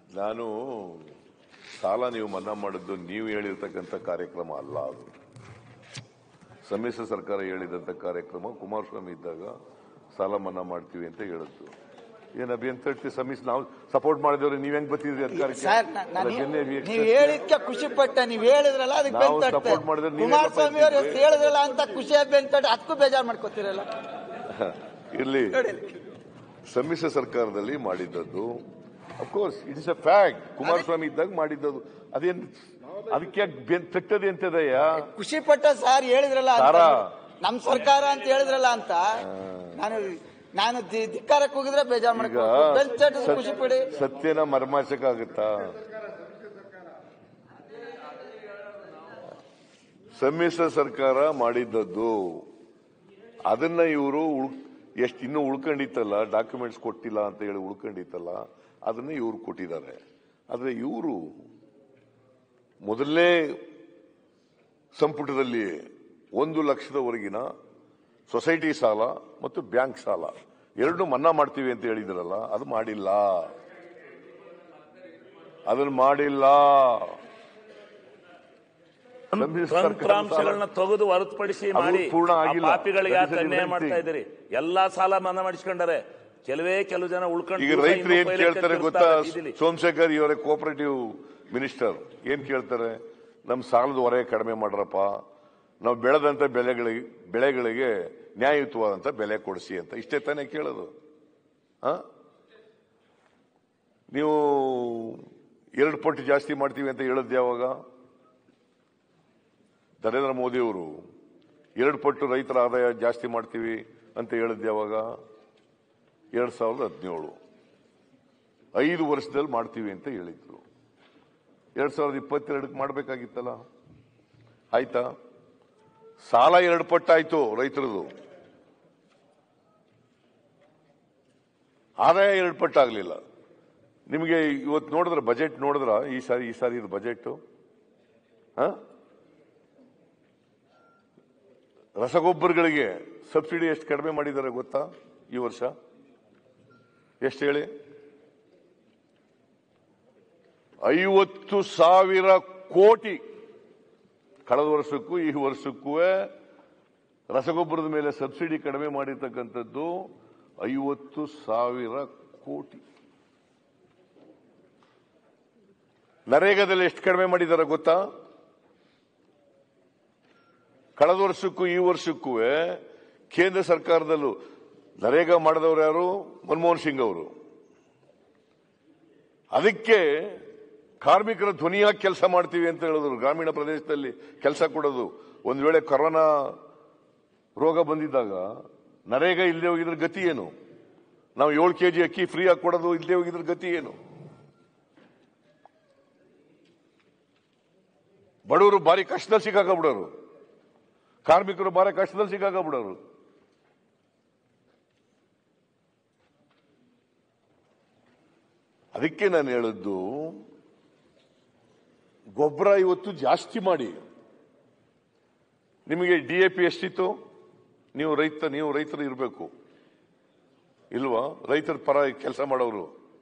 ನಾನು ಸಾಲ ನೀವು ಮನ್ನಾ ಮಾಡಿದ್ದು ನೀವು ಹೇಳಿರ್ತಕ್ಕಂಥ ಕಾರ್ಯಕ್ರಮ ಅಲ್ಲ ಅದು ಸಮ್ಮಿಶ್ರ ಸರ್ಕಾರ ಹೇಳಿದಂತ ಕಾರ್ಯಕ್ರಮ ಕುಮಾರಸ್ವಾಮಿ ಇದ್ದಾಗ ಸಾಲ ಮನ್ನಾ ಮಾಡ್ತೀವಿ ಅಂತ ಹೇಳಿದ್ದು ಏನ್ ಅಭಿಯಂತರ ಸಮ್ಮಿಶ್ರ ನಾವು ಸಪೋರ್ಟ್ ಮಾಡಿದವ್ರೆ ನೀವ್ ಹೆಂಗ್ ಬರ್ತಿದ್ರಿ ಅಧಿಕಾರಕ್ಕೆ ಸರ್ ನ- ನಾನು ಅದಕ್ಕೇನೆ reaction. ನೀವು ಹೇಳಿದ್ಕೆ ಖುಷಿ ಪಟ್ಟ ನೀವು ಹೇಳಿದ್ರಲ್ಲ ಅದಕ್ಕೆ ನಾವು ಬೆಂತಟ್ಟೆ support ಮಾಡಿದ್ರೆ ನೀವೆಲ್ಲ ಕುಮಾರಸ್ವಾಮಿ ಅವರು ಬೈತಿದ್ರಿ. ಹೇಳಿದ್ರಲ್ಲ ಅಂತ ಖುಷಿಯಾಗಿ ಬೆಂತಟ್ಟೆ ಅದಕ್ಕೂ ಬೇಜಾರು ಮಾಡ್ಕೋತಿರಲ್ಲ ಇರ್ಲಿ ಸಮ್ಮಿಶ್ರ ಸರ್ಕಾರದಲ್ಲಿ ಮಾಡಿದ್ದದ್ದು of course it is a fact Kumaraswamy ಇದ್ದಾಗ ಮಾಡಿದ್ದದು ಅದೇನ್ ಅದಕ್ಕೆ ಯಾಕ್ ಬೆನ್ ತಟ್ಟದೆ ಅಂತದಯ್ಯ ಖುಷಿ ಪಟ್ಟ ಸರ್ ಹೇಳಿದ್ರಲ್ಲ ಅಂತ. ಸಾರಾ. ನಮ್ ಸರ್ಕಾರ ಅಂತ ಹೇಳಿದ್ರಲ್ಲ ಅಂತ ನಾನು ನಾನು ಧಿ- ಧಿಕ್ಕಾರಕ್ಕೆ ಹೋಗಿದ್ರೆ ಬೇಜಾರು ಈಗ ಮಾಡ್ಕೋ ಬೆಂತಟ್ಟೆ ಖುಷಿ ಪಡಿ ಸತ್ಯನ ಮರ್ಮಾಚಕ್ಕಾಗುತ್ತಾ ಸಮ್ಮಿಶ್ರ ಸರ್ಕಾರ ಮಾಡಿದ್ದದ್ದು ಅದನ್ನ ಇವರು ಎಷ್ಟು ಇನ್ನೂ ಉಳ್ಕೊಂಡಿತ್ತಲ್ಲ ಡಾಕ್ಯುಮೆಂಟ್ಸ್ ಕೊಟ್ಟಿಲ್ಲ ಅಂತ ಹೇಳಿ ಉಳ್ಕೊಂಡಿತ್ತಲ್ಲ ಅದನ್ನ ಇವರು ಕೊಟ್ಟಿದ್ದಾರೆ ಆದ್ರೆ ಇವರು ಮೊದಲನೇ ಸಂಪುಟದಲ್ಲಿ ಒಂದು ಲಕ್ಷದವರೆಗಿನ ಸೊಸೈಟಿ ಸಾಲ ಮತ್ತು ಬ್ಯಾಂಕ್ ಸಾಲ ಎರಡು ಮನ್ನಾ ಮಾಡ್ತೀವಿ ಅಂತ ಹೇಳಿದ್ರಲ್ಲ ಅದು ಮಾಡಿಲ್ಲ ಅದನ್ನು ಮಾಡಿಲ್ಲ ಸಮ್ಮಿಶ್ರ ಸರ್ಕಾರ ತಂತ್ರಾಂಶಗಳನ್ನ ತೆಗೆದು ಹೊರತುಪಡಿಸಿ ಅದು ಮಾಡಿ ಪೂರ್ಣ ಆ ಆಗಿಲ್ಲ. ಪಾಪಿಗಳಿಗೆ That ಯಾಕೆ is a ಅನ್ಯಾಯ different ಮಾಡ್ತಾ thing. ಇದ್ದೀರಿ ಎಲ್ಲಾ ಸಾಲ ಮನ್ನಾ ಮಾಡಿಸ್ಕೊಂಡಾರೆ ಕೆಲವೇ ಕೆಲವು ಜನ ಉಳ್ಕೊಂಡು ಈಗ ದಿವ್ಸ ರೈತರು ಏನ್ ಇನ್ನೊಬ್ಬ ಕೇಳ್ತಾರೆ election ಗೊತ್ತಾ ತಿರುಗ್ತಾರೆ ಬೀದಿಲಿ. ಸೋಮಶೇಖರ್ ಇವರೇ ಕೋಆಪರೇಟಿವ್ ಮಿನಿಸ್ಟರ್ ಏನ್ ಕೇಳ್ತಾರೆ ನಮ್ ಸಾಲದ ಹೊರೆ ಕಡಿಮೆ ಮಾಡ್ರಪ್ಪ ನಾವು ಬೆಳೆದಂತ ಬೆಳೆಗಳಿಗೆ ಬೆಳೆಗಳಿಗೆ ನ್ಯಾಯಯುತವಾದಂತ ಬೆಲೆ ಕೊಡಿಸಿ ಅಂತ ಇಷ್ಟೇ ತಾನೇ ಕೇಳೋದು ಆ? ನೀವು ಎರಡು ಪಟ್ಟು ಜಾಸ್ತಿ ಮಾಡ್ತೀವಿ ಅಂತ ಹೇಳದ್ ಯಾವಾಗ ನರೇಂದ್ರ ಮೋದಿ ಅವರು ಎರಡು ಪಟ್ಟು ರೈತರ ಆದಾಯ ಜಾಸ್ತಿ ಮಾಡ್ತೀವಿ ಅಂತ ಹೇಳದ್ ಯಾವಾಗ ಎರಡ್ ಸಾವಿರದ ಹದಿನೇಳು ಐದು ವರ್ಷದಲ್ಲಿ ಮಾಡ್ತೀವಿ ಅಂತ ಹೇಳಿದ್ರು ಎರಡ್ ಸಾವಿರದ ಇಪ್ಪತ್ತೆರಡಕ್ಕೆ ಮಾಡಬೇಕಾಗಿತ್ತಲ್ಲ ಆಯ್ತಾ ಸಾಲ ಎರಡು ಪಟ್ಟಾಯ್ತು ರೈತರದು ಆದಾಯ ಎರಡು ಪಟ್ಟಾಗ್ಲಿಲ್ಲ ನಿಮಗೆ ಇವತ್ತು ನೋಡಿದ್ರ ಬಜೆಟ್ ನೋಡಿದ್ರ ಈ ಸಾರಿ ಈ ಸಾರಿ ಇದು ಬಜೆಟ್ ರಸಗೊಬ್ಬರಗಳಿಗೆ ಸಬ್ಸಿಡಿ ಎಷ್ಟು ಕಡಿಮೆ ಮಾಡಿದ್ದಾರೆ ಗೊತ್ತಾ ಈ ವರ್ಷ ಎಷ್ಟು ಹೇಳಿ ಐವತ್ತು ಸಾವಿರ ಕೋಟಿ ಕಳೆದ ವರ್ಷಕ್ಕೂ ಈ ವರ್ಷಕ್ಕೂ ರಸಗೊಬ್ಬರದ ಮೇಲೆ ಸಬ್ಸಿಡಿ ಕಡಿಮೆ ಮಾಡಿರ್ತಕ್ಕಂಥದ್ದು ಐವತ್ತು ಸಾವಿರ ಕೋಟಿ ನರೇಗಾದಲ್ಲಿ ಎಷ್ಟು ಕಡಿಮೆ ಮಾಡಿದ್ದಾರೆ ಗೊತ್ತಾ ಕಳೆದ ವರ್ಷಕ್ಕೂ ಈ ವರ್ಷಕ್ಕೂ ಕೇಂದ್ರ ಸರ್ಕಾರದಲ್ಲೂ ನರೇಗಾ ಮಾಡಿದವರು ಯಾರು ಮನಮೋಹನ್ ಸಿಂಗ್ ಅವರು ಅದಕ್ಕೆ ಕಾರ್ಮಿಕರ ಧ್ವನಿಯಾಗಿ ಕೆಲಸ ಮಾಡ್ತೀವಿ ಅಂತ ಹೇಳಿದ್ರು ಗ್ರಾಮೀಣ ಪ್ರದೇಶದಲ್ಲಿ ಕೆಲಸ ಕೊಡೋದು ಒಂದ್ ವೇಳೆ ಕೊರೋನಾ ರೋಗ ಬಂದಿದ್ದಾಗ ನರೇಗಾ ಇಲ್ಲದೆ ಹೋಗಿದ್ರ ಗತಿ ಏನು ನಾವು ಏಳು ಕೆಜಿ ಅಕ್ಕಿ ಫ್ರೀ ಆಗಿ ಕೊಡೋದು ಇಲ್ಲದೆ ಹೋಗಿದ್ರ ಗತಿ ಏನು ಬಡವರು ಭಾರಿ ಕಷ್ಟದಲ್ಲಿ ಸಿಕ್ಕಾಕಬಿಡೋರು ಕಾರ್ಮಿಕರು ಭಾರಿ ಕಷ್ಟದಲ್ಲಿ ಸಿಕ್ಕಾಕಬಿಡೋರು ಅದಕ್ಕೆ ನಾನು ಹೇಳಿದ್ದು ಗೊಬ್ಬರ ಇವತ್ತು ಜಾಸ್ತಿ ಮಾಡಿ ನಿಮಗೆ ಡಿ ಎ ಪಿ ಎಷ್ಟಿತ್ತು ನೀವು ರೈತ ನೀವು ರೈತರು ಇರಬೇಕು ಇಲ್ವಾ ರೈತರ ಪರ ಕೆಲಸ ಮಾಡೋರು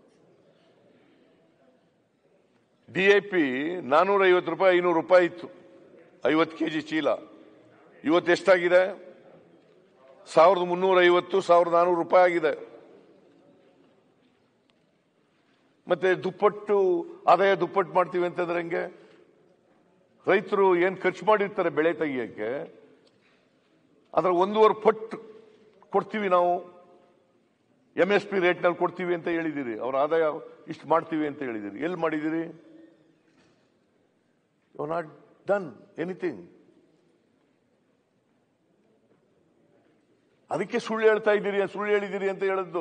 ಡಿ ಎ ಪಿ ನಾನೂರ ಐವತ್ತು ರೂಪಾಯಿ ಐನೂರು ರೂಪಾಯಿ ಇತ್ತು ಐವತ್ತು ಕೆಜಿ ಚೀಲ ಇವತ್ತು ಎಷ್ಟಾಗಿದೆ ಸಾವಿರದ ಮುನ್ನೂರ ಐವತ್ತು ಸಾವಿರದ ನಾನೂರು ರೂಪಾಯಿ ಆಗಿದೆ ಮತ್ತೆ ದುಪ್ಪಟ್ಟು ಆದಾಯ ದುಪ್ಪಟ್ಟು ಮಾಡ್ತೀವಿ ಅಂತಂದ್ರೆ ಹೆಂಗೆ ರೈತರು ಏನ್ ಖರ್ಚು ಮಾಡಿರ್ತಾರೆ ಬೆಳೆ ತೆಗಿಯಕ್ಕೆ ಅದರ ಒಂದೂವರೆ ಪಟ್ಟು ಕೊಡ್ತೀವಿ ನಾವು ಎಂ ಎಸ್ ಪಿ ರೇಟ್ನಲ್ಲಿ ಕೊಡ್ತೀವಿ ಅಂತ ಹೇಳಿದಿರಿ ಅವ್ರ ಆದಾಯ ಇಷ್ಟು ಮಾಡ್ತೀವಿ ಅಂತ ಹೇಳಿದಿರಿ ಎಲ್ಲಿ ಮಾಡಿದಿರಿ ಯು ನಾಟ್ ಡನ್ ಎನಿಥಿಂಗ್ ಅದಕ್ಕೆ ಸುಳ್ಳು ಹೇಳ್ತಾ ಇದ್ದೀರಿ ಸುಳ್ಳು ಹೇಳಿದಿರಿ ಅಂತ ಹೇಳಿದ್ದು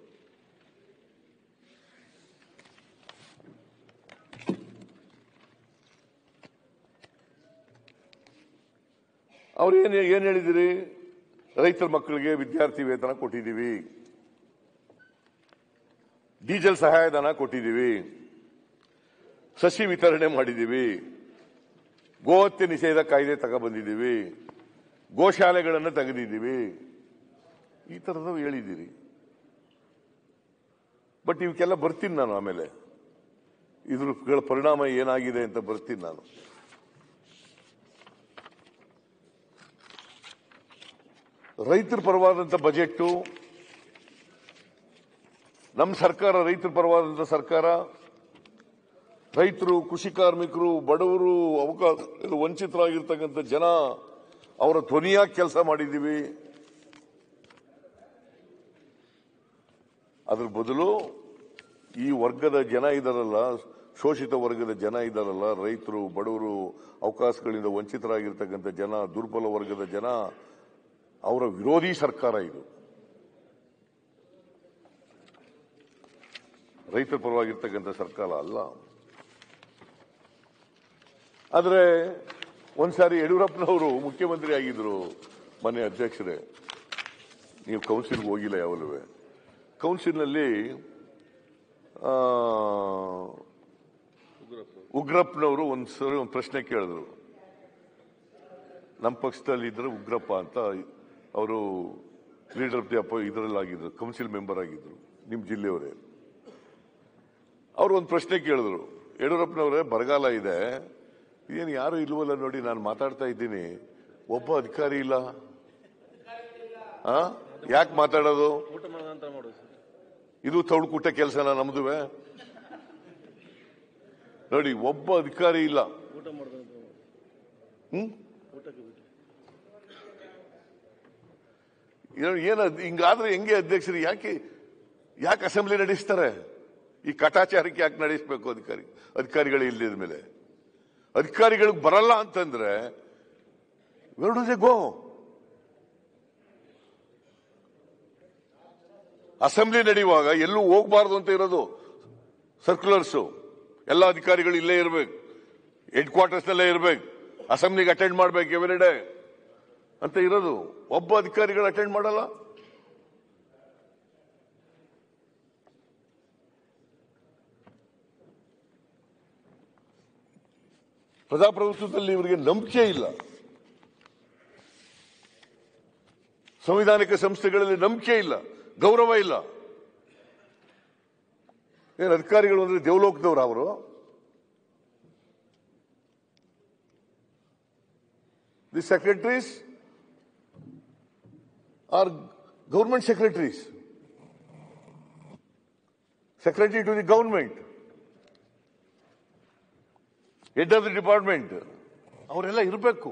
ಅವ್ರು ಏನ್ ಏನ್ ಹೇಳಿದಿರಿ ರೈತರ ಮಕ್ಕಳಿಗೆ ವಿದ್ಯಾರ್ಥಿ ವೇತನ ಕೊಟ್ಟಿದ್ದೀವಿ ಡೀಸೆಲ್ ಸಹಾಯಧನ ಕೊಟ್ಟಿದ್ದೀವಿ ಸಸಿ ವಿತರಣೆ ಮಾಡಿದ್ದೀವಿ ಗೋಹತ್ಯೆ ನಿಷೇಧ ಕಾಯ್ದೆ ತಗೊಬಂದಿದ್ದೀವಿ ಗೋಶಾಲೆಗಳನ್ನು ತೆಗೆದಿದ್ದೀವಿ ಈ ತರದವು ಹೇಳಿದ್ದೀರಿ ಬಟ್ ಇವಕ್ಕೆಲ್ಲ ಬರ್ತೀನಿ ನಾನು ಆಮೇಲೆ ಇದ್ರ ಪರಿಣಾಮ ಏನಾಗಿದೆ ಅಂತ ಬರ್ತೀನಿ ನಾನು ರೈತರ ಪರವಾದಂತ ಬಜೆಟ್ ನಮ್ಮ ಸರ್ಕಾರ ರೈತರ ಪರವಾದಂತ ಸರ್ಕಾರ ರೈತರು ಕೃಷಿ ಕಾರ್ಮಿಕರು ಬಡವರು ಅವಕಾಶ ವಂಚಿತರಾಗಿರ್ತಕ್ಕಂಥ ಜನ ಅವರ ಧ್ವನಿಯಾಗಿ ಕೆಲಸ ಮಾಡಿದ್ದೀವಿ ಅದ್ರ ಬದಲು ಈ ವರ್ಗದ ಜನ ಇದಾರಲ್ಲ ಶೋಷಿತ ವರ್ಗದ ಜನ ಇದಾರಲ್ಲ ರೈತರು ಬಡವರು ಅವಕಾಶಗಳಿಂದ ವಂಚಿತರಾಗಿರ್ತಕ್ಕಂಥ ಜನ ದುರ್ಬಲ ವರ್ಗದ ಜನ ಅವರ ವಿರೋಧಿ ಸರ್ಕಾರ ಇದು ರೈತರ ಪರವಾಗಿರ್ತಕ್ಕಂಥ ಸರ್ಕಾರ ಅಲ್ಲ ಆದ್ರೆ ಒಂದ್ಸಾರಿ ಯಡಿಯೂರಪ್ಪನವರು ಮುಖ್ಯಮಂತ್ರಿ ಆಗಿದ್ರು ಮನೆ ಅಧ್ಯಕ್ಷರೇ ನೀವು ಕೌನ್ಸಿಲ್ಗೆ ಹೋಗಿಲ್ಲ ಯಾವಲೂ ಕೌನ್ಸಿಲ್ನಲ್ಲಿ ಆ, ಉಗ್ರಪ್ಪನವರು ಒಂದ್ ಸರಿ ಒಂದು ಪ್ರಶ್ನೆ ಕೇಳಿದ್ರು ನಮ್ಮ ಪಕ್ಷದಲ್ಲಿ ಇದ್ರೆ ಉಗ್ರಪ್ಪ ಅಂತ ಅವರು ಲೀಡರ್ ಆಫ್ ದಿ ಅಪ್ಪ ಇದರಲ್ಲಿ ಆಗಿದ್ರು ಕೌನ್ಸಿಲ್ ಮೆಂಬರ್ ಆಗಿದ್ರು ನಿಮ್ಮ ಜಿಲ್ಲೆಯವರೇ ಅವ್ರು ಒಂದು ಪ್ರಶ್ನೆ ಕೇಳಿದ್ರು ಯಡಿಯೂರಪ್ಪನವರೇ ಬರಗಾಲ ಇದೆ ಏನು ಯಾರು ಇಲ್ವಲ್ಲ ನೋಡಿ ನಾನು ಮಾತಾಡ್ತಾ ಇದ್ದೀನಿ ಒಬ್ಬ ಅಧಿಕಾರಿ ಇಲ್ಲ ಯಾಕೆ ಮಾತಾಡೋದು ಇದು ತೌಡ್ಕುಟ್ಟ ಕೆಲಸನ ನಮ್ದುವೆ ನೋಡಿ ಒಬ್ಬ ಅಧಿಕಾರಿ ಇಲ್ಲ ಹ್ಮ್ ಏನು- ಏನು ಅದ್- ಹಿಂಗಾದ್ರೆ ಹೆಂಗೆ ಅಧ್ಯಕ್ಷರು ಯಾಕೆ ಯಾಕೆ ಅಸೆಂಬ್ಲಿ ನಡೆಸ್ತಾರೆ ಈ ಕಟಾಚಾರಕ್ಕೆ ಯಾಕೆ ನಡೆಸಬೇಕು ಅಧಿಕಾರಿ ಅಧಿಕಾರಿಗಳು ಇಲ್ಲದ ಮೇಲೆ ಅಧಿಕಾರಿಗಳಿಗೆ ಬರಲ್ಲ ಅಂತಂದ್ರೆ ವೆರ್ ಗೋ ಅಸೆಂಬ್ಲಿ ನಡೆಯುವಾಗ ಎಲ್ಲೂ ಹೋಗಬಾರ್ದು ಅಂತ ಇರೋದು ಸರ್ಕ್ಯುಲರ್ಸ್ ಎಲ್ಲ ಅಧಿಕಾರಿಗಳು ಇಲ್ಲೇ ಇರಬೇಕು ಹೆಡ್ ಕ್ವಾರ್ಟರ್ಸ್ ನಲ್ಲೇ ಇರಬೇಕು ಅಸೆಂಬ್ಲಿಗೆ ಅಟೆಂಡ್ ಮಾಡ್ಬೇಕು ಎವ್ರಿ ಡೇ ಅಂತ ಇರೋದು ಒಬ್ಬ ಅಧಿಕಾರಿಗಳು ಅಟೆಂಡ್ ಮಾಡಲ್ಲ ಪ್ರಜಾಪ್ರಭುತ್ವದಲ್ಲಿ ಇವರಿಗೆ ನಂಬಿಕೆ ಇಲ್ಲ ಸಂವಿಧಾನಿಕ ಸಂಸ್ಥೆಗಳಲ್ಲಿ ನಂಬಿಕೆ ಇಲ್ಲ ಗೌರವ ಇಲ್ಲ ಏನು ಅಧಿಕಾರಿಗಳು ಅಂದ್ರೆ ದೇವಲೋಕದವರು ಅವರು the secretaries are government secretaries secretary to the government head of the department ಅವರೆಲ್ಲ ಇರಬೇಕು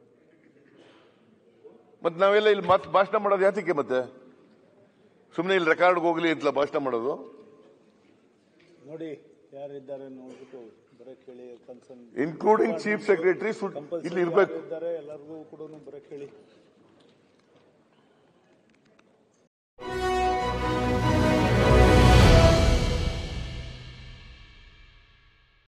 ಮತ್ತೆ ನಾವೆಲ್ಲ ಇಲ್ಲಿ ಮತ್ತೆ ಭಾಷಣ ಮಾಡೋದು ಯಾತಕ್ಕೆ ಮತ್ತೆ ಸುಮ್ಮನೆ ಇಲ್ಲಿ ರೆಕಾರ್ಡ್ಗೆ ಹೋಗ್ಲಿ ಅಂತ ಭಾಷಣ ಮಾಡೋದು ನೋಡಿ ಯಾರಿದ್ದಾರೆ ನೋಡ್ಬಿಟ್ಟು ಬರಕ್ ಹೇಳಿ ಕನ್ಸರ್ನ್ ಇನ್ಕ್ಲೂಡಿಂಗ್ ಚೀಫ್ ಸೆಕ್ರೆಟರಿ ಇಲ್ಲಿ ಇರಬೇಕು ಇದ್ದಾರೆ ಎಲ್ಲರಿಗೂ ಕೂಡ ಬರಕ್ ಹೇಳಿ